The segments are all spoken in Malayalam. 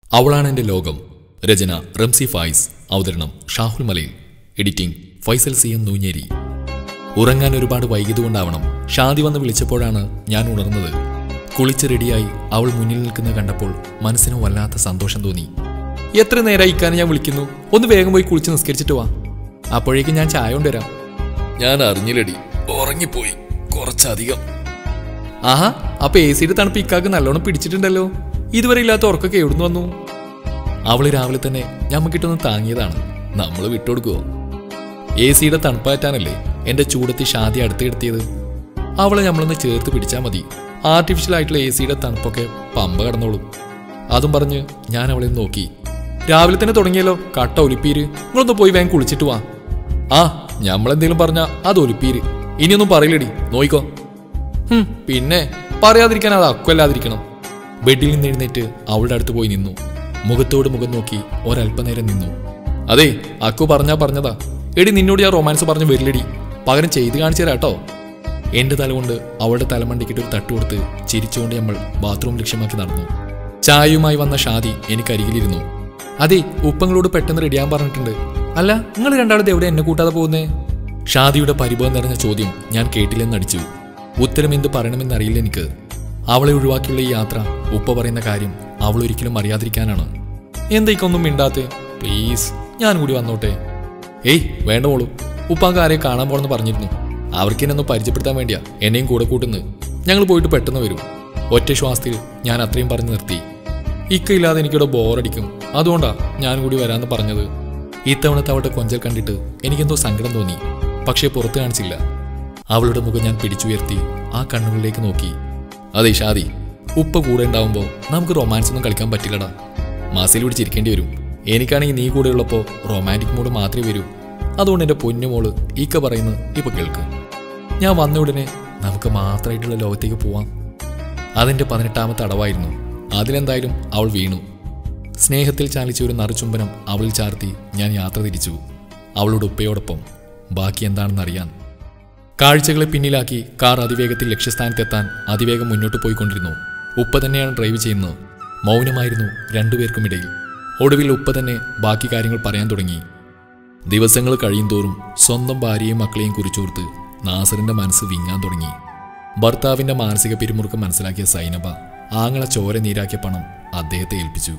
അവളാണ് എൻ്റെ ലോകം രചന റംസി ഫായിസ് അവതരണം Shahul Malayil editing Faisal C M Nooncheri ഉറങ്ങാൻ ഒരുപാട് വൈകിയതുകൊണ്ടാവണം ഷാദി വന്ന് വിളിച്ചപ്പോഴാണ് ഞാൻ ഉണർന്നത് കുളിച്ച് റെഡിയായി അവൾ മുന്നിൽ നിൽക്കുന്ന കണ്ടപ്പോൾ മനസ്സിന് വല്ലാത്ത സന്തോഷം തോന്നി എത്ര നേരമായി ഇക്കാൻ ഞാൻ വിളിക്കുന്നു ഒന്ന് വേഗം പോയി കുളിച്ച് നിസ്കരിച്ചിട്ട് വാ അപ്പോഴേക്കും ഞാൻ ചായ കൊണ്ടുവരാം ഞാൻ അറിഞ്ഞില്ലടി ഉറങ്ങിപ്പോയി കുറച്ചധികം ആഹാ അപ്പൊ എ സിയുടെ തണുപ്പ് ഇക്കാക്ക് നല്ലോണം പിടിച്ചിട്ടുണ്ടല്ലോ ഇതുവരെ ഇല്ലാത്ത ഉറക്കൊക്കെ എവിടുന്ന് വന്നു അവള് രാവിലെ തന്നെ ഞമ്മക്കിട്ടൊന്ന് താങ്ങിയതാണ് നമ്മൾ വിട്ടുകൊടുക്കുവോ എ സിയുടെ തണുപ്പാറ്റാനല്ലേ എന്റെ ചൂടത്തി ഷാദി അടുത്ത് കിടത്തിയത് അവളെ നമ്മളൊന്ന് ചേർത്ത് പിടിച്ചാൽ മതി ആർട്ടിഫിഷ്യൽ ആയിട്ടുള്ള എ സിയുടെ തണുപ്പൊക്കെ പമ്പ കടന്നോളും അതും പറഞ്ഞ് ഞാൻ അവളെ ഒന്ന് നോക്കി രാവിലെ തന്നെ തുടങ്ങിയല്ലോ കട്ട ഒലിപ്പീര് നിങ്ങളൊന്ന് പോയി വേഗം കുളിച്ചിട്ട് വാ ആ ഞമ്മളെന്തേലും പറഞ്ഞാ അത് ഒലിപ്പീര് ഇനിയൊന്നും പറയില്ലടി നോയിക്കോ ഹും, പിന്നെ പറയാതിരിക്കാൻ അത് അക്കുവല്ലാതിരിക്കണം ബെഡിൽ നിന്ന് എഴുന്നേറ്റ് അവളുടെ അടുത്ത് പോയി നിന്നു മുഖത്തോട് മുഖം നോക്കി ഒരല്പനേരം നിന്നു അതെ അക്കു പറഞ്ഞാ പറഞ്ഞതാ എടി നിന്നോട് ഞാൻ റൊമാൻസ് പറഞ്ഞു വരില്ലടി പകരം ചെയ്ത് കാണിച്ചു തരാട്ടോ എന്റെ തല കൊണ്ട് അവളുടെ തലമണ്ടിക്കിട്ട് ഒരു തട്ട് കൊടുത്ത് ചിരിച്ചുകൊണ്ട് നമ്മൾ ബാത്റൂം ലക്ഷ്യമാക്കി നടന്നു ചായയുമായി വന്ന ഷാദി എനിക്കരികിലിരുന്നു അതെ ഉപ്പങ്ങളോട് പെട്ടെന്ന് റെഡിയാൻ പറഞ്ഞിട്ടുണ്ട് അല്ല നിങ്ങൾ രണ്ടാളത് എവിടെ എന്നെ കൂട്ടാതെ പോകുന്നേ ഷാദിയുടെ പരിഭവം നിറഞ്ഞ ചോദ്യം ഞാൻ കേട്ടില്ലെന്നടിച്ചു ഉത്തരം എന്ത് പറയണമെന്നറിയില്ല എനിക്ക് അവളെ ഒഴിവാക്കിയുള്ള ഈ യാത്ര ഉപ്പ പറയുന്ന കാര്യം അവൾ ഒരിക്കലും അറിയാതിരിക്കാനാണ് എന്തേക്കൊന്നും മിണ്ടാത്തെ പ്ലീസ് ഞാൻ കൂടി വന്നോട്ടെ ഏയ് വേണ്ട മോളൂ ഉപ്പാക്ക് ആരെയും കാണാൻ പോണെന്ന് പറഞ്ഞിരുന്നു അവർക്ക് എന്നെ ഒന്ന് പരിചയപ്പെടുത്താൻ വേണ്ടിയാ എന്നെയും കൂടെ കൂട്ടുന്നു ഞങ്ങൾ പോയിട്ട് പെട്ടെന്ന് വരും ഒറ്റ ശ്വാസത്തിൽ ഞാൻ അത്രയും പറഞ്ഞു നിർത്തി ഇക്ക ഇല്ലാതെ എനിക്കിവിടെ ബോറടിക്കും അതുകൊണ്ടാ ഞാൻ കൂടി വരാന്ന് പറഞ്ഞത് ഇത്തവണത്തെ അവളുടെ കൊഞ്ചൽ കണ്ടിട്ട് എനിക്കെന്തോ സങ്കടം തോന്നി പക്ഷേ പുറത്ത് കാണിച്ചില്ല അവളുടെ മുഖം ഞാൻ പിടിച്ചുയർത്തി ആ കണ്ണുകളിലേക്ക് നോക്കി അതെ ഷാദി ഉപ്പ കൂടെ ഉണ്ടാവുമ്പോൾ നമുക്ക് റൊമാൻസ് ഒന്നും കളിക്കാൻ പറ്റില്ലടാ മാസിൽ പിടിച്ചിരിക്കേണ്ടി വരും എനിക്കാണെങ്കിൽ നീ കൂടെ ഉള്ളപ്പോൾ റൊമാൻറ്റിക് മൂഡ് മാത്രമേ വരൂ അതുകൊണ്ട് എൻ്റെ പൊന്നുമോള് ഈക്ക പറയുന്നത് ഇപ്പൊ കേൾക്ക് ഞാൻ വന്ന ഉടനെ നമുക്ക് മാത്രമായിട്ടുള്ള ലോകത്തേക്ക് പോവാം അതിൻ്റെ പതിനെട്ടാമത്തെ അടവായിരുന്നു അതിലെന്തായാലും അവൾ വീണു സ്നേഹത്തിൽ ചാലിച്ച ഒരു നറുചുംബനം അവളിൽ ചാർത്തി ഞാൻ യാത്ര തിരിച്ചു അവളുടെ ഉപ്പയോടൊപ്പം ബാക്കി എന്താണെന്നറിയാൻ കാഴ്ചകളെ പിന്നിലാക്കി കാർ അതിവേഗത്തിൽ ലക്ഷ്യസ്ഥാനത്തെത്താൻ അതിവേഗം മുന്നോട്ട് പോയിക്കൊണ്ടിരുന്നു ഉപ്പ തന്നെയാണ് ഡ്രൈവ് ചെയ്യുന്നത് മൗനമായിരുന്നു രണ്ടുപേർക്കുമിടയിൽ ഒടുവിൽ ഉപ്പ തന്നെ ബാക്കി കാര്യങ്ങൾ പറയാൻ തുടങ്ങി ദിവസങ്ങൾ കഴിയുന്തോറും സ്വന്തം ഭാര്യയും മക്കളെയും കുറിച്ചോർത്ത് നാസറിന്റെ മനസ്സ് വിങ്ങാൻ തുടങ്ങി ഭർത്താവിന്റെ മാനസിക പിരിമുറുക്കം മനസ്സിലാക്കിയ സൈനബ ആങ്ങളെ ചോര നീരാക്കിയ പണം അദ്ദേഹത്തെ ഏൽപ്പിച്ചു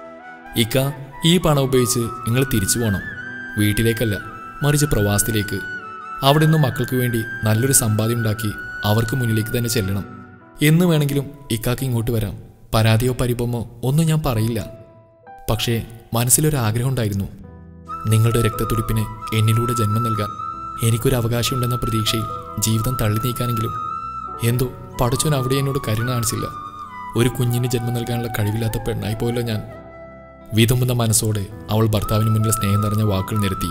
ഇക്ക ഈ പണം ഉപയോഗിച്ച് നിങ്ങൾ തിരിച്ചു പോകണം വീട്ടിലേക്കല്ല മറിച്ച് പ്രവാസത്തിലേക്ക് അവിടെ നിന്ന് മക്കൾക്ക് വേണ്ടി നല്ലൊരു സമ്പാദ്യം ഉണ്ടാക്കി അവർക്ക് മുന്നിലേക്ക് തന്നെ ചെല്ലണം എന്ന് വേണമെങ്കിലും ഇക്കാക്ക് ഇങ്ങോട്ട് വരാം പരാതിയോ പരിഭവമോ ഒന്നും ഞാൻ പറയില്ല പക്ഷേ മനസ്സിലൊരു ആഗ്രഹം ഉണ്ടായിരുന്നു നിങ്ങളുടെ രക്തത്തുടിപ്പിന് എന്നിലൂടെ ജന്മം നൽകാൻ എനിക്കൊരു അവകാശമുണ്ടെന്ന പ്രതീക്ഷയിൽ ജീവിതം തള്ളി നീക്കാനെങ്കിലും എന്തോ പടച്ചോൻ അവിടെ എന്നോട് കരുണ കാണിച്ചില്ല ഒരു കുഞ്ഞിന് ജന്മം നൽകാനുള്ള കഴിവില്ലാത്ത പെണ്ണായി പോയല്ലോ ഞാൻ വിതുമ്പുന്ന മനസ്സോടെ അവൾ ഭർത്താവിന് മുന്നിൽ സ്നേഹം നിറഞ്ഞ വാക്കുകൾ നിരത്തി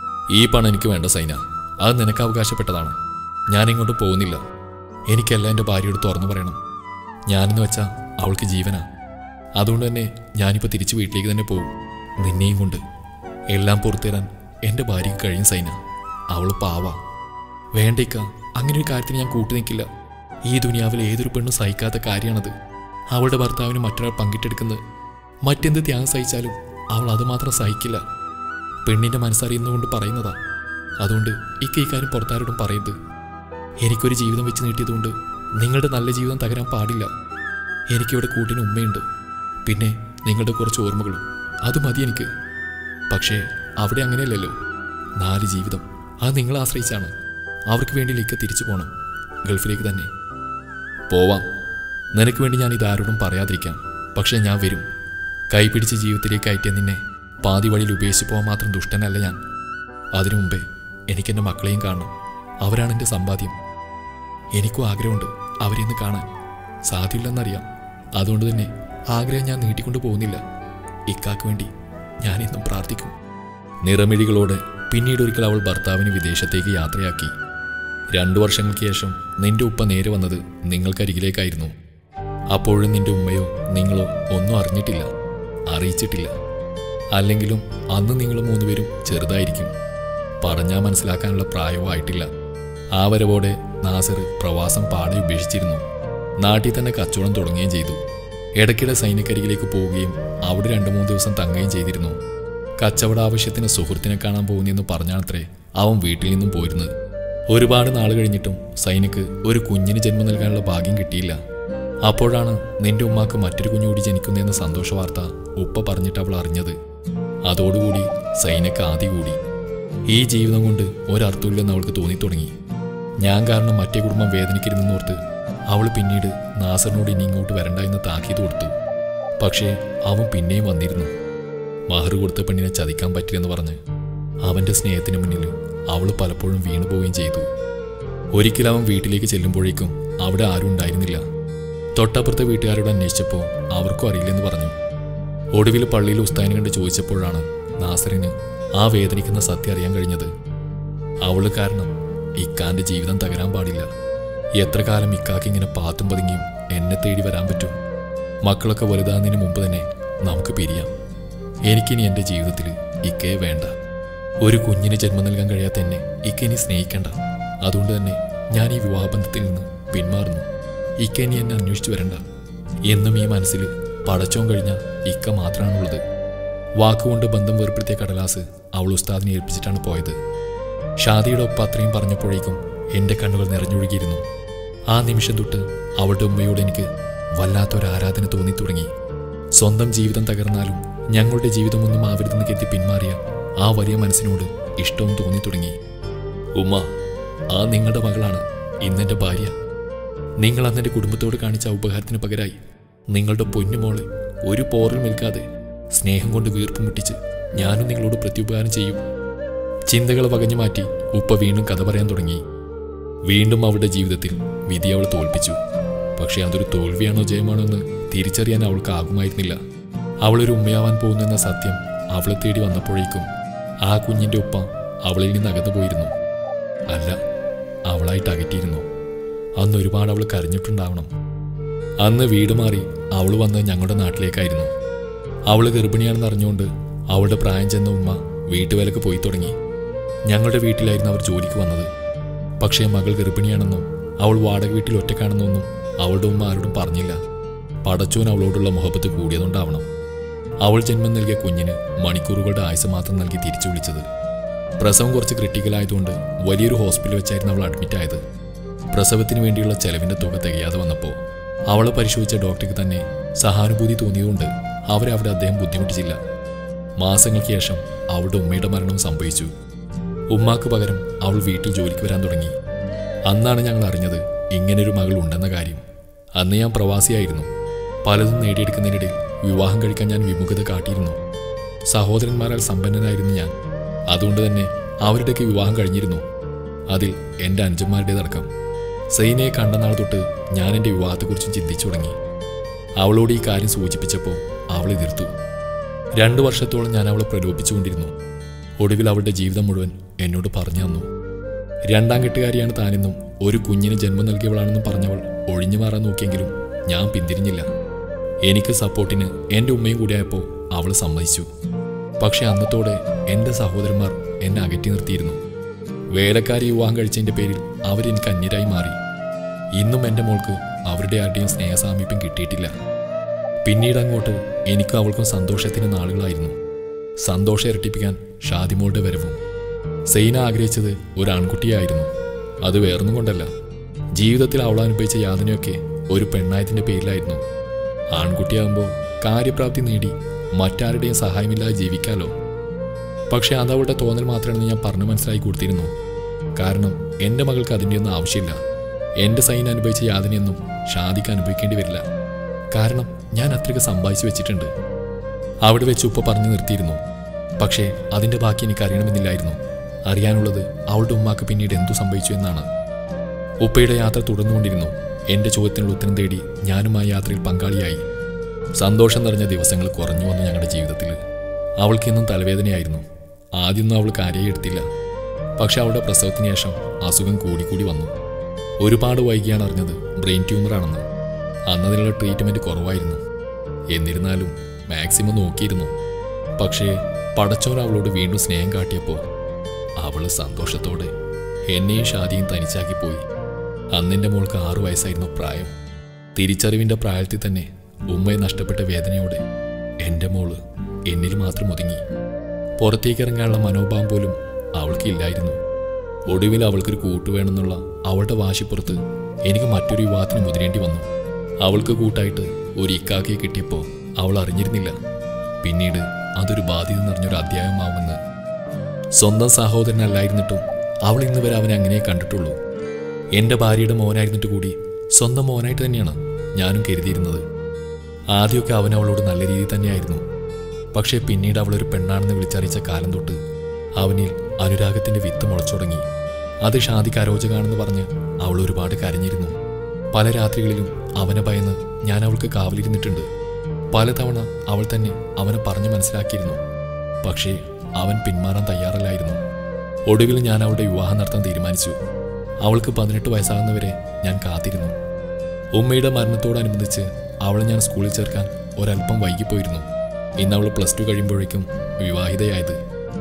ഈ പണം എനിക്ക് വേണ്ട സൈന അത് നിനക്ക് അവകാശപ്പെട്ടതാണ് ഞാൻ ഇങ്ങോട്ട് പോകുന്നില്ല എനിക്കെല്ലാം എൻ്റെ ഭാര്യയോട് തുറന്നു പറയണം ഞാനെന്ന് വെച്ചാൽ അവൾക്ക് ജീവനാ അതുകൊണ്ട് തന്നെ ഞാനിപ്പോൾ തിരിച്ച് വീട്ടിലേക്ക് തന്നെ പോകും നിന്നെയും കൊണ്ട് എല്ലാം പുറത്തുതരാൻ എൻ്റെ ഭാര്യയ്ക്ക് കഴിയും സൈന അവൾ പാവാ വേണ്ടേക്ക അങ്ങനെ ഒരു കാര്യത്തിന് ഞാൻ കൂട്ടു നിൽക്കില്ല ഈ ദുനിയാവിൽ ഏതൊരു പെണ്ണും സഹിക്കാത്ത കാര്യമാണത് അവളുടെ ഭർത്താവിന് മറ്റൊരാൾ പങ്കിട്ടെടുക്കുന്നത് മറ്റെന്ത് ത്യാഗം സഹിച്ചാലും അവൾ അതുമാത്രം സഹിക്കില്ല പെണ്ണിന്റെ മനസ്സറിയുന്നതുകൊണ്ട് പറയുന്നതാ അതുകൊണ്ട് ഇക്ക ഈ കാര്യം പുറത്താരോടും പറയരുത് എനിക്കൊരു ജീവിതം വെച്ച് നീട്ടിയതുകൊണ്ട് നിങ്ങളുടെ നല്ല ജീവിതം തകരാൻ പാടില്ല എനിക്കിവിടെ കൂട്ടിന് ഉമ്മയുണ്ട് പിന്നെ നിങ്ങളുടെ കുറച്ച് ഓർമ്മകളും അത് മതി എനിക്ക് പക്ഷേ അവിടെ അങ്ങനെയല്ലല്ലോ നാല് ജീവിതം അത് നിങ്ങളെ ആശ്രയിച്ചാണ് അവർക്ക് വേണ്ടി ലിക്ക തിരിച്ചു പോകണം ഗൾഫിലേക്ക് തന്നെ പോവാം നിനക്ക് വേണ്ടി ഞാൻ ഇതാരോടും പറയാതിരിക്കാം പക്ഷേ ഞാൻ വരും കൈപിടിച്ച് ജീവിതത്തിലേക്ക് അയറ്റിയ നിന്നെ പാതി വഴിയിൽ ഉപേക്ഷിച്ച് പോകാൻ മാത്രം ദുഷ്ടനല്ല ഞാൻ അതിനു മുമ്പേ എനിക്കെൻ്റെ മക്കളെയും കാണണം അവരാണ് എൻ്റെ സമ്പാദ്യം എനിക്കും ആഗ്രഹമുണ്ട് അവരെ ഒന്ന് കാണാൻ സാധ്യമില്ലെന്നറിയാം അതുകൊണ്ട് തന്നെ ആഗ്രഹം ഞാൻ നീട്ടിക്കൊണ്ടു പോകുന്നില്ല ഇക്കാക്ക് വേണ്ടി ഞാൻ ഇന്നും പ്രാർത്ഥിക്കും നിറമിഴികളോടെ പിന്നീട് ഒരിക്കൽ അവൾ ഭർത്താവിന് വിദേശത്തേക്ക് യാത്രയാക്കി രണ്ടു വർഷങ്ങൾക്ക് ശേഷം നിന്റെ ഉപ്പ നേരെ വന്നത് നിങ്ങൾക്കരികിലേക്കായിരുന്നു അപ്പോഴും നിന്റെ ഉമ്മയോ നിങ്ങളോ ഒന്നും അറിഞ്ഞിട്ടില്ല അറിയിച്ചിട്ടില്ല അല്ലെങ്കിലും അന്ന് നിങ്ങൾ മൂന്നുപേരും ചെറുതായിരിക്കും പറഞ്ഞാൽ മനസ്സിലാക്കാനുള്ള പ്രായവും ആയിട്ടില്ല ആ വരവോടെ നാസർ പ്രവാസം പാടെ ഉപേക്ഷിച്ചിരുന്നു നാട്ടിൽ തന്നെ കച്ചവടം തുടങ്ങുകയും ചെയ്തു ഇടയ്ക്കിടെ സൈന്യക്കരികിലേക്ക് പോവുകയും അവിടെ രണ്ടു മൂന്ന് ദിവസം തങ്ങുകയും ചെയ്തിരുന്നു കച്ചവട ആവശ്യത്തിന് സുഹൃത്തിനെ കാണാൻ പോകുന്നെന്ന് പറഞ്ഞാണത്രേ അവൻ വീട്ടിൽ നിന്നും പോയിരുന്നത് ഒരുപാട് നാൾ കഴിഞ്ഞിട്ടും സൈനിക്ക് ഒരു കുഞ്ഞിന് ജന്മം നൽകാനുള്ള ഭാഗ്യം കിട്ടിയില്ല അപ്പോഴാണ് നിന്റെ ഉമ്മാക്ക് മറ്റൊരു കുഞ്ഞുകൂടി ജനിക്കുന്നതെന്ന സന്തോഷ വാർത്ത ഉപ്പ പറഞ്ഞിട്ട് അവൾ അറിഞ്ഞത് അതോടുകൂടി സൈനക്ക് ആദ്യ കൂടി ഈ ജീവിതം കൊണ്ട് ഒരർത്ഥമില്ലെന്ന് അവൾക്ക് തോന്നിത്തുടങ്ങി ഞാൻ കാരണം മറ്റേ കുടുംബം വേദനിക്കരുതെന്നോർത്ത് അവൾ പിന്നീട് നാസറിനോട് ഇനി ഇങ്ങോട്ട് വരണ്ട എന്ന് താക്കീത് കൊടുത്തു പക്ഷേ അവൻ പിന്നെയും വന്നിരുന്നു മഹർ കൊടുത്ത പെണ്ണിനെ ചതിക്കാൻ പറ്റില്ലെന്ന് പറഞ്ഞ് അവന്റെ സ്നേഹത്തിന് മുന്നിൽ അവൾ പലപ്പോഴും വീണു പോവുകയും ചെയ്തു ഒരിക്കൽ അവൻ വീട്ടിലേക്ക് ചെല്ലുമ്പോഴേക്കും അവിടെ ആരും ഉണ്ടായിരുന്നില്ല തൊട്ടപ്പുറത്തെ വീട്ടുകാരോട് അന്വേഷിച്ചപ്പോൾ അവർക്കും അറിയില്ലെന്ന് പറഞ്ഞു ഒടുവിൽ പള്ളിയിൽ ഉസ്താദിനെ കണ്ട് ചോദിച്ചപ്പോഴാണ് നാസറിന് ആ വേദനിക്കുന്ന സത്യം അറിയാൻ കഴിഞ്ഞത് അവള് കാരണം ഇക്കാന്റെ ജീവിതം തകരാൻ പാടില്ല എത്ര കാലം ഇക്കാക്ക് ഇങ്ങനെ പാത്തും പതുങ്ങിയും എന്നെ തേടി വരാൻ പറ്റും മക്കളൊക്കെ വലുതാകുന്നതിന് മുമ്പ് തന്നെ നമുക്ക് പിരിയാം എനിക്കിനി എൻ്റെ ജീവിതത്തിൽ ഇക്കയെ വേണ്ട ഒരു കുഞ്ഞിന് ജന്മം നൽകാൻ കഴിയാത്ത എന്നെ ഇക്ക ഇനി സ്നേഹിക്കണ്ട അതുകൊണ്ട് തന്നെ ഞാൻ ഈ വിവാഹബന്ധത്തിൽ നിന്ന് പിന്മാറുന്നു ഇക്ക ഇനി എന്നെ അന്വേഷിച്ചു വരണ്ട എന്നും ഈ മനസ്സിൽ പടച്ചോൻ കഴിഞ്ഞ ഇക്ക മാത്രമാണുള്ളത് വാക്കുകൊണ്ട് ബന്ധം വേർപ്പെടുത്തിയ കടലാസ് അവൾ ഉസ്താദിനെ ഏൽപ്പിച്ചിട്ടാണ് പോയത് ഷാദിയുടെ ഒപ്പം അത്രയും പറഞ്ഞപ്പോഴേക്കും എൻ്റെ കണ്ണുകൾ നിറഞ്ഞൊഴുകിയിരുന്നു ആ നിമിഷം തൊട്ട് അവളുടെ ഉമ്മയോട് എനിക്ക് വല്ലാത്തൊരു ആരാധന തോന്നി തുടങ്ങി സ്വന്തം ജീവിതം തകർന്നാലും ഞങ്ങളുടെ ജീവിതമൊന്നും ആവരുതെന്ന് കരുതി പിന്മാറിയ ആ വലിയ മനസ്സിനോട് ഇഷ്ടവും തോന്നി തുടങ്ങി ഉമ്മ ആ നിങ്ങളുടെ മകളാണ് ഇന്നെൻ്റെ ഭാര്യ നിങ്ങൾ അന്ന് എൻ്റെ കുടുംബത്തോട് കാണിച്ച ഉപകാരത്തിന് പകരമായി നിങ്ങളുടെ പൊന്നുമോളെ ഒരു പോറിൽ നിൽക്കാതെ സ്നേഹം കൊണ്ട് വീർപ്പ് മുട്ടിച്ച് ഞാനും നിങ്ങളോട് പ്രത്യുപകാരം ചെയ്യും ചിന്തകൾ വകഞ്ഞു മാറ്റി ഉപ്പ വീണ്ടും കഥ പറയാൻ തുടങ്ങി വീണ്ടും അവളുടെ ജീവിതത്തിൽ വിധി അവൾ തോൽപ്പിച്ചു പക്ഷേ അതൊരു തോൽവിയാണോ ജയമാണോ എന്ന് തിരിച്ചറിയാൻ അവൾക്ക് ആകുമായിരുന്നില്ല അവളൊരു ഉമ്മയാവാൻ പോകുന്നെന്ന സത്യം അവളെ തേടി വന്നപ്പോഴേക്കും ആ കുഞ്ഞിന്റെ ഉപ്പ അവളിൽ നിന്ന് അകന്നു പോയിരുന്നു അല്ല അവളായിട്ട് അകറ്റിയിരുന്നു അന്ന് ഒരുപാട് അവൾ കരഞ്ഞിട്ടുണ്ടാവണം അന്ന് വീട് മാറി അവൾ വന്ന് ഞങ്ങളുടെ നാട്ടിലേക്കായിരുന്നു അവൾ ഗർഭിണിയാണെന്ന് അറിഞ്ഞുകൊണ്ട് അവളുടെ പ്രായം ചെന്ന ഉമ്മ വീട്ടുവേലക്ക് പോയി തുടങ്ങി ഞങ്ങളുടെ വീട്ടിലായിരുന്നു അവർ ജോലിക്ക് വന്നത് പക്ഷേ മകൾ ഗർഭിണിയാണെന്നും അവൾ വാടക വീട്ടിൽ ഒറ്റക്കാണെന്നൊന്നും അവളുടെ ഉമ്മ ആരോടും പറഞ്ഞില്ല പടച്ചോൻ അവളോടുള്ള മുഹബത്ത് കൂടിയതുകൊണ്ടാവണം അവൾ ജന്മം നൽകിയ കുഞ്ഞിന് മണിക്കൂറുകളുടെ ആയുസ് മാത്രം നൽകി തിരിച്ചു വിളിച്ചത് പ്രസവം കുറച്ച് ക്രിട്ടിക്കൽ ആയതുകൊണ്ട് വലിയൊരു ഹോസ്പിറ്റലിൽ വെച്ചായിരുന്നു അവൾ അഡ്മിറ്റ് ആയത് പ്രസവത്തിന് വേണ്ടിയുള്ള ചെലവിന്റെ തുക തികയാതെ വന്നപ്പോൾ അവളെ പരിശോധിച്ച ഡോക്ടർക്ക് തന്നെ സഹാനുഭൂതി തോന്നിയതുകൊണ്ട് അവരെ അവിടെ അദ്ദേഹം ബുദ്ധിമുട്ടിച്ചില്ല മാസങ്ങൾക്ക് ശേഷം അവളുടെ ഉമ്മയുടെ മരണം സംഭവിച്ചു ഉമ്മാക്ക് പകരം അവൾ വീട്ടിൽ ജോലിക്ക് വരാൻ തുടങ്ങി അന്നാണ് ഞങ്ങൾ അറിഞ്ഞത് ഇങ്ങനൊരു മകൾ ഉണ്ടെന്ന കാര്യം അന്ന് ഞാൻ പ്രവാസിയായിരുന്നു പലതും നേടിയെടുക്കുന്നതിനിടയിൽ വിവാഹം കഴിക്കാൻ ഞാൻ വിമുഖത കാട്ടിയിരുന്നു സഹോദരന്മാരാൽ സമ്പന്നനായിരുന്നു ഞാൻ അതുകൊണ്ട് തന്നെ അവരുടെയൊക്കെ വിവാഹം കഴിഞ്ഞിരുന്നു അതിൽ എൻ്റെ അഞ്ചന്മാരുടേതടക്കം സൈനയെ കണ്ട നാൾ തൊട്ട് ഞാൻ എൻ്റെ വിവാഹത്തെക്കുറിച്ച് ചിന്തിച്ചു തുടങ്ങി അവളോട് ഈ കാര്യം സൂചിപ്പിച്ചപ്പോൾ അവൾ എതിർത്തു രണ്ടു വർഷത്തോളം ഞാൻ അവളെ പ്രലോഭിച്ചുകൊണ്ടിരുന്നു ഒടുവിൽ അവളുടെ ജീവിതം മുഴുവൻ എന്നോട് പറഞ്ഞു തന്നു രണ്ടാം കെട്ടുകാരിയാണ് താനെന്നും ഒരു കുഞ്ഞിന് ജന്മം നൽകിയവളാണെന്നും പറഞ്ഞവൾ ഒഴിഞ്ഞു മാറാൻ നോക്കിയെങ്കിലും ഞാൻ പിന്തിരിഞ്ഞില്ല എനിക്ക് സപ്പോർട്ടിന് എൻ്റെ ഉമ്മയും കൂടിയായപ്പോൾ അവൾ സമ്മതിച്ചു പക്ഷെ അന്നത്തോടെ എൻ്റെ സഹോദരന്മാർ എന്നെ അകറ്റി നിർത്തിയിരുന്നു വേലക്കാരി വിവാഹം കഴിച്ചതിൻ്റെ പേരിൽ അവരെനിക്ക് അന്യരായി മാറി ഇന്നും എൻ്റെ മോൾക്ക് അവരുടെ ആരുടെയും സ്നേഹസാമീപ്യം കിട്ടിയിട്ടില്ല പിന്നീട് അങ്ങോട്ട് എനിക്കും അവൾക്കും സന്തോഷത്തിന് നാളുകളായിരുന്നു സന്തോഷം ഇരട്ടിപ്പിക്കാൻ ഷാദിമോളുടെ വരവും സെയ്ന ആഗ്രഹിച്ചത് ഒരു ആൺകുട്ടിയായിരുന്നു അത് വേറൊന്നും കൊണ്ടല്ല ജീവിതത്തിൽ അവൾ അനുഭവിച്ച യാതനയൊക്കെ ഒരു പെണ്ണായതിൻ്റെ പേരിലായിരുന്നു ആൺകുട്ടിയാകുമ്പോൾ കാര്യപ്രാപ്തി നേടി മറ്റാരുടെയും സഹായമില്ലാതെ ജീവിക്കാലോ പക്ഷെ അത് അവളുടെ തോന്നൽ മാത്രമാണെന്ന് ഞാൻ പറഞ്ഞു മനസ്സിലാക്കി കൊടുത്തിരുന്നു കാരണം എൻ്റെ മകൾക്ക് അതിൻ്റെയൊന്നും ആവശ്യമില്ല എൻ്റെ സൈൻ അനുഭവിച്ച യാതനയൊന്നും ഷാദിക്ക് അനുഭവിക്കേണ്ടി വരില്ല കാരണം ഞാൻ അത്രയ്ക്ക് സമ്പാദിച്ചു വെച്ചിട്ടുണ്ട് അവിടെ വെച്ച് ഉപ്പ പറഞ്ഞു നിർത്തിയിരുന്നു പക്ഷേ അതിൻ്റെ ബാക്കി എനിക്ക് അറിയണമെന്നില്ലായിരുന്നു അറിയാനുള്ളത് അവളുടെ ഉമ്മാക്ക് പിന്നീട് എന്തു സംഭവിച്ചു എന്നാണ് ഉപ്പയുടെ യാത്ര തുടർന്നുകൊണ്ടിരുന്നു എൻ്റെ ചോദ്യത്തിനുള്ള ഉത്തരം തേടി ഞാനും ആ യാത്രയിൽ പങ്കാളിയായി സന്തോഷം നിറഞ്ഞ ദിവസങ്ങൾ കുറഞ്ഞു വന്നു ഞങ്ങളുടെ ജീവിതത്തിൽ അവൾക്കെന്നും തലവേദനയായിരുന്നു ആദ്യമൊന്നും അവൾ കാര്യമായി എടുത്തില്ല പക്ഷെ അവളുടെ പ്രസവത്തിന് ശേഷം അസുഖം കൂടിക്കൂടി വന്നു ഒരുപാട് വൈകിയാണ് അറിഞ്ഞത് ബ്രെയിൻ ട്യൂമറാണെന്ന് അന്നതിനുള്ള ട്രീറ്റ്മെൻറ്റ് കുറവായിരുന്നു എന്നിരുന്നാലും മാക്സിമം നോക്കിയിരുന്നു പക്ഷേ പടച്ചോൻ അവളോട് വീണ്ടും സ്നേഹം കാട്ടിയപ്പോൾ അവൾ സന്തോഷത്തോടെ എന്നെയും ഷാദിയും തനിച്ചാക്കി പോയി അന്നെൻ്റെ മോൾക്ക് ആറു വയസ്സായിരുന്നു പ്രായം തിരിച്ചറിവിൻ്റെ പ്രായത്തിൽ തന്നെ ഉമ്മയെ നഷ്ടപ്പെട്ട വേദനയോടെ എൻ്റെ മോള് എന്നിൽ മാത്രം ഒതുങ്ങി പുറത്തേക്കിറങ്ങാനുള്ള മനോഭാവം പോലും അവൾക്കില്ലായിരുന്നു ഒടുവിൽ അവൾക്കൊരു കൂട്ട് വേണമെന്നുള്ള അവളുടെ വാശിപ്പുറത്ത് എനിക്ക് മറ്റൊരു വിവാഹത്തിന് മുതിരേണ്ടി വന്നു അവൾക്ക് കൂട്ടായിട്ട് ഒരു ഇക്കാക്കയെ കിട്ടിയപ്പോൾ അവൾ അറിഞ്ഞിരുന്നില്ല പിന്നീട് അതൊരു ബാധ്യത നിറഞ്ഞൊരു അധ്യായമാവുമെന്ന് സ്വന്തം സഹോദരനല്ലായിരുന്നിട്ടും അവൾ ഇന്ന് വരെ അവനെ അങ്ങനെ കണ്ടിട്ടുള്ളൂ എൻ്റെ ഭാര്യയുടെ മോനായിരുന്നിട്ട് കൂടി സ്വന്തം മോനായിട്ട് തന്നെയാണ് ഞാനും കരുതിയിരുന്നത് ആദ്യമൊക്കെ അവൻ അവളോട് നല്ല രീതിയിൽ തന്നെയായിരുന്നു പക്ഷേ പിന്നീട് അവളൊരു പെണ്ണാണെന്ന് വിളിച്ചറിയിച്ച കാലം തൊട്ട് അവനിൽ അനുരാഗത്തിന്റെ വിത്ത് മുളച്ചു തുടങ്ങി അത് ഷാദിക്ക് അരോചകാണെന്ന് പറഞ്ഞ് അവൾ ഒരുപാട് കരഞ്ഞിരുന്നു പല രാത്രികളിലും അവനെ ഭയന്ന് ഞാൻ അവൾക്ക് കാവലിരുന്നിട്ടുണ്ട് പലതവണ അവൾ തന്നെ അവനെ പറഞ്ഞു മനസ്സിലാക്കിയിരുന്നു പക്ഷേ അവൻ പിന്മാറാൻ തയ്യാറല്ലായിരുന്നു ഒടുവിൽ ഞാൻ അവളുടെ വിവാഹം നടത്താൻ തീരുമാനിച്ചു അവൾക്ക് പതിനെട്ട് വയസ്സാകുന്നവരെ ഞാൻ കാത്തിരുന്നു ഉമ്മയുടെ മരണത്തോടനുബന്ധിച്ച് അവളെ ഞാൻ സ്കൂളിൽ ചേർക്കാൻ ഒരല്പം വൈകിപ്പോയിരുന്നു ഇന്ന് അവൾ പ്ലസ് ടു കഴിയുമ്പോഴേക്കും വിവാഹിതയായത്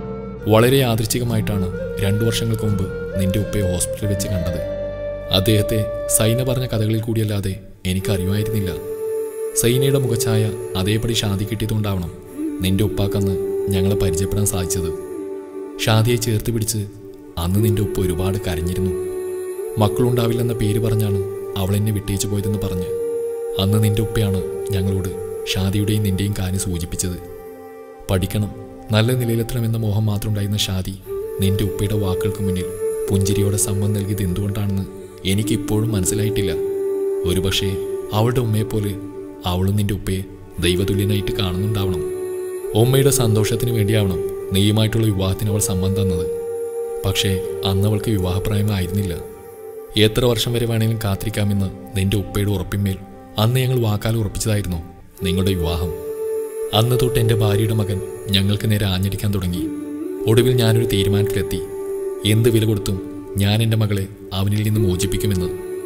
വളരെ യാദൃച്ഛികമായിട്ടാണ് രണ്ടു വർഷങ്ങൾക്ക് മുമ്പ് നിന്റെ ഉപ്പയെ ഹോസ്പിറ്റലിൽ വെച്ച് കണ്ടത് അദ്ദേഹത്തെ സൈന പറഞ്ഞ കഥകളിൽ കൂടിയല്ലാതെ എനിക്കറിയുമായിരുന്നില്ല സൈനയുടെ മുഖഛായ അതേപടി ഷാദി കിട്ടിയതുകൊണ്ടാവണം നിന്റെ ഉപ്പാക്കന്ന് ഞങ്ങളെ പരിചയപ്പെടാൻ സാധിച്ചത് ഷാദിയെ ചേർത്ത് പിടിച്ച് അന്ന് നിന്റെ ഉപ്പ ഒരുപാട് കരഞ്ഞിരുന്നു മക്കളുണ്ടാവില്ലെന്ന പേര് പറഞ്ഞാണ് അവൾ എന്നെ വിട്ടേച്ചു പോയതെന്ന് പറഞ്ഞ് അന്ന് നിന്റെ ഉപ്പയാണ് ഞങ്ങളോട് ഷാദിയുടെയും നിന്റെയും കാര്യം സൂചിപ്പിച്ചത് പഠിക്കണം നല്ല നിലയിലെത്തണമെന്ന മോഹം മാത്രം ഉണ്ടായിരുന്ന ഷാദി നിന്റെ ഉപ്പയുടെ വാക്കുകൾക്ക് മുന്നിൽ പുഞ്ചിരിയോടെ സമ്മതം നൽകിയത് എന്തുകൊണ്ടാണെന്ന് എനിക്ക് ഇപ്പോഴും മനസ്സിലായിട്ടില്ല ഒരുപക്ഷേ അവളുടെ ഉമ്മയെപ്പോലെ അവളും നിന്റെ ഉപ്പയെ ദൈവതുല്യനായിട്ട് കാണുന്നുണ്ടാവണം ഉമ്മയുടെ സന്തോഷത്തിന് വേണ്ടിയാവണം നീയുമായിട്ടുള്ള വിവാഹത്തിന് അവൾ സമ്മതം തന്നത് പക്ഷേ അന്ന് അവൾക്ക് വിവാഹപ്രായമായിരുന്നില്ല എത്ര വർഷം വരെ വേണമെങ്കിലും കാത്തിരിക്കാമെന്ന് നിന്റെ ഉപ്പയുടെ ഉറപ്പിന്മേൽ അന്ന് ഞങ്ങൾ വാക്കാൽ ഉറപ്പിച്ചതായിരുന്നു നിങ്ങളുടെ വിവാഹം അന്ന് തൊട്ട് എൻ്റെ ഭാര്യയുടെ മകൻ ഞങ്ങൾക്ക് നേരെ ആഞ്ഞടിക്കാൻ തുടങ്ങി ഒടുവിൽ ഞാനൊരു തീരുമാനത്തിലെത്തി എന്ത് വില കൊടുത്തും ഞാൻ എൻ്റെ മകളെ അവനിൽ നിന്ന് മോചിപ്പിക്കുമെന്ന്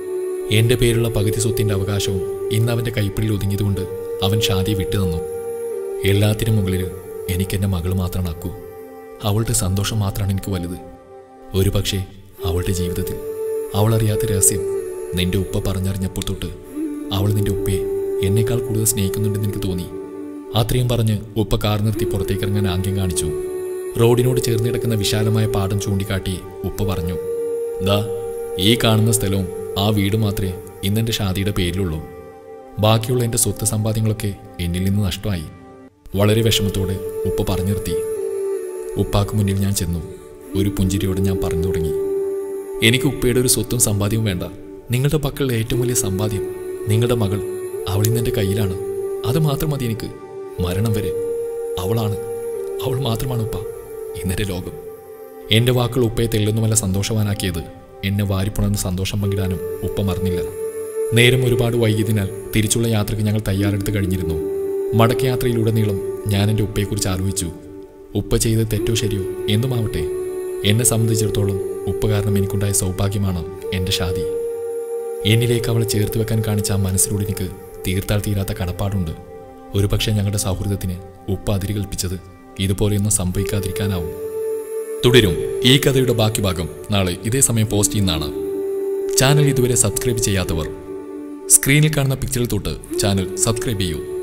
എൻ്റെ പേരുള്ള പകുതി സ്വത്തിൻ്റെ അവകാശവും ഇന്ന് അവൻ്റെ കൈപ്പിടിയിൽ ഒതുങ്ങിയതുകൊണ്ട് അവൻ ഷാദിയെ വിട്ടു തന്നു എല്ലാത്തിനും മുകളിൽ എനിക്കെൻ്റെ മകൾ മാത്രമാക്കൂ അവളുടെ സന്തോഷം മാത്രമാണ് എനിക്ക് വലുത് ഒരു പക്ഷേ അവളുടെ ജീവിതത്തിൽ അവൾ അറിയാത്ത രഹസ്യം നിന്റെ ഉപ്പ പറഞ്ഞറിഞ്ഞപ്പോൾ തൊട്ട് അവൾ നിന്റെ ഉപ്പയെ എന്നേക്കാൾ കൂടുതൽ സ്നേഹിക്കുന്നുണ്ടെന്ന് എനിക്ക് തോന്നി അത്രയും പറഞ്ഞ് ഉപ്പ കാർ നിർത്തി പുറത്തേക്ക് ഇറങ്ങാൻ ആംഗ്യം കാണിച്ചു റോഡിനോട് ചേർന്ന് കിടക്കുന്ന വിശാലമായ പാടം ചൂണ്ടിക്കാട്ടി ഉപ്പ പറഞ്ഞു ദാ ഈ കാണുന്ന സ്ഥലവും ആ വീട് മാത്രമേ ഇന്നെൻ്റെ ഷാദിയുടെ പേരിലുള്ളൂ ബാക്കിയുള്ള എൻ്റെ സ്വത്ത് സമ്പാദ്യങ്ങളൊക്കെ എന്നിൽ നിന്ന് നഷ്ടമായി വളരെ വിഷമത്തോടെ ഉപ്പ പറഞ്ഞു നിർത്തി ഉപ്പാക്ക് മുന്നിൽ ഞാൻ ചെന്നു ഒരു പുഞ്ചിരിയോടെ ഞാൻ പറഞ്ഞു തുടങ്ങി എനിക്ക് ഉപ്പയുടെ ഒരു സ്വത്തും സമ്പാദ്യവും വേണ്ട നിങ്ങളുടെ പക്കളുടെ ഏറ്റവും വലിയ സമ്പാദ്യം നിങ്ങളുടെ മകൾ അവൾ ഇന്ന് എൻ്റെ കയ്യിലാണ് അത് മാത്രം മതി എനിക്ക് മരണം വരെ അവളാണ് അവൾ മാത്രമാണ് ഉപ്പ ഇന്നെൻ്റെ ലോകം എൻ്റെ വാക്കുകൾ ഉപ്പയെ തെല്ലൊന്നുമല്ല സന്തോഷവാനാക്കിയത് എന്നെ വാരിപ്പുണർന്ന് സന്തോഷം പങ്കിടാനും ഉപ്പ മറന്നില്ല നേരം ഒരുപാട് വൈകിയതിനാൽ തിരിച്ചുള്ള യാത്രയ്ക്ക് ഞങ്ങൾ തയ്യാറെടുത്ത് കഴിഞ്ഞിരുന്നു മടക്കയാത്രയിലുടനീളം ഞാൻ എൻ്റെ ഉപ്പയെക്കുറിച്ച് ആലോചിച്ചു ഉപ്പ ചെയ്ത് തെറ്റോ ശരിയോ എന്തുമാവട്ടെ എന്നെ സംബന്ധിച്ചിടത്തോളം ഉപ്പ കാരണം എനിക്കുണ്ടായ സൗഭാഗ്യമാണ് എൻ്റെ ഷാദി എന്നിലേക്ക് അവളെ ചേർത്ത് വെക്കാൻ കാണിച്ച ആ മനസ്സിലൂടെ എനിക്ക് തീർത്താൽ തീരാത്ത കടപ്പാടുണ്ട് ഒരുപക്ഷെ ഞങ്ങളുടെ സൗഹൃദത്തിന് ഉപ്പ അതിര് കൽപ്പിച്ചത് ഇതുപോലെയൊന്നും സംഭവിക്കാതിരിക്കാനാവും തുടരും ഈ കഥയുടെ ബാക്കി ഭാഗം നാളെ ഇതേ സമയം പോസ്റ്റ് ചെയ്യുന്നതാണ് ചാനൽ ഇതുവരെ സബ്സ്ക്രൈബ് ചെയ്യാത്തവർ സ്ക്രീനിൽ കാണുന്ന പിക്ചറിൽ തൊട്ട് ചാനൽ സബ്സ്ക്രൈബ് ചെയ്യൂ